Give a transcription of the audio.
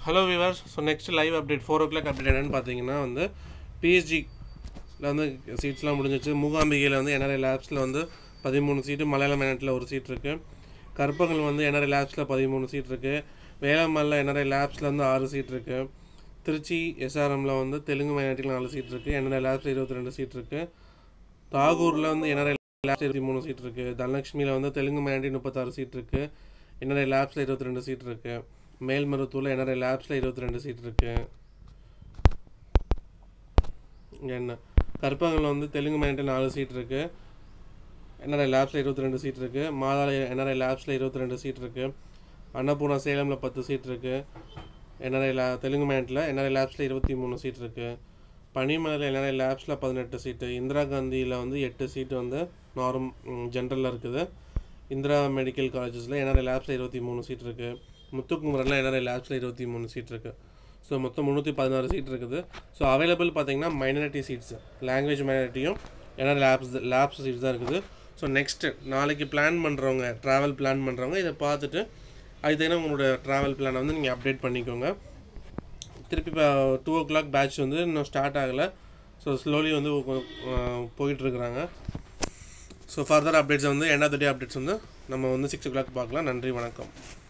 hello viewers so next live update four o'clock update என்னன்னு பார்த்தீங்கன்னா வந்து பிஎஸ்ஜியில் வந்து சீட்ஸ்லாம் முடிஞ்சிச்சு மூகாம்பிகையில் வந்து என்ஆர்ஐ லேப்ஸில் வந்து பதிமூணு சீட்டு மலையாள மேனட்டில் ஒரு சீட் இருக்குது கற்பகல் வந்து என்ஆர்ஐ லேப்ஸில் பதிமூணு சீட் இருக்குது வேளாமல்ல என்ஆர்ஐ லேப்ஸில் வந்து ஆறு சீட் இருக்குது திருச்சி எஸ்ஆர்எம்மில் வந்து தெலுங்கு மைனாரிட்டியில் நாலு சீட் இருக்குது என்ஆர்ஐ லேப்ஸில் இருபத்தி ரெண்டு சீட் இருக்குது தாகூரில் வந்து என்ஆர்ஐ லேப்ஸ் இருபத்தி மூணு சீட் இருக்குது தனலட்சுமியில் வந்து தெலுங்கு மைனாரிட்டி முப்பத்தாறு சீட் இருக்குது என்ஆர்ஐ லேப்ஸில் இருபத்தி ரெண்டு சீட் இருக்குது மேல்மருத்தூரில் என்ஆர்ஐ லேப்ஸில் இருபத்தி ரெண்டு சீட் இருக்குது என்ன கற்பகங்களில் வந்து தெலுங்கு மைனாரிட்டி நாலு சீட் இருக்குது என்ஆர்ஐ லேப்ஸில் இருபத்தி ரெண்டு சீட் இருக்குது மாதாள என்ஆர்ஐ லேப்ஸில் இருபத்தி ரெண்டு சீட் இருக்குது அன்னபூர்ணா சேலமில் பத்து சீட் இருக்குது என்ஆர்ஐ லே தெலுங்கு மைனாரிட்டியில் என்ஆர்ஐ லேப்ஸில் இருபத்தி மூணு சீட் இருக்குது பனிமலையில் என்ஆர்ஐ லேப்ஸில் பதினெட்டு சீட்டு இந்திரா காந்தியில் வந்து எட்டு சீட்டு வந்து நார்ம் ஜென்ரலில் இருக்குது இந்திரா மெடிக்கல் காலேஜஸில் என்ஆர்ஐ லேப்ஸில் இருபத்தி மூணு சீட் இருக்குது முத்துக்குமரனில் என்ஆர்ஐ லேப்ஸில் இருபத்தி மூணு சீட் இருக்குது ஸோ மொத்தம் முந்நூற்றி பதினாறு சீட் இருக்குது ஸோ அவைலபிள் பார்த்தீங்கன்னா மைனாரிட்டி சீட்ஸ் லாங்குவேஜ் மைனாரிட்டியும் என்ஆர்ஐ லேப்ஸ் லேப்ஸ் சீட்ஸ் தான் இருக்குது ஸோ நெக்ஸ்ட்டு நாளைக்கு பிளான் பண்ணுறவங்க ட்ராவல் பிளான் பண்ணுறவங்க இதை பார்த்துட்டு அதுக்கு தகுந்த உங்களோட ட்ராவல் பிளானை வந்து நீங்கள் அப்டேட் பண்ணிக்கோங்க திருப்பி இப்போ டூ ஓ கிளாக் பேட்ச் வந்து இன்னும் ஸ்டார்ட் ஆகலை ஸோ ஸ்லோலி வந்து போயிட்டுருக்குறாங்க ஸோ ஃபர்தர் அப்டேட்ஸ் வந்து end of the day updates வந்து நம்ம வந்து சிக்ஸ் ஓ கிளாக் பார்க்கலாம் நன்றி வணக்கம்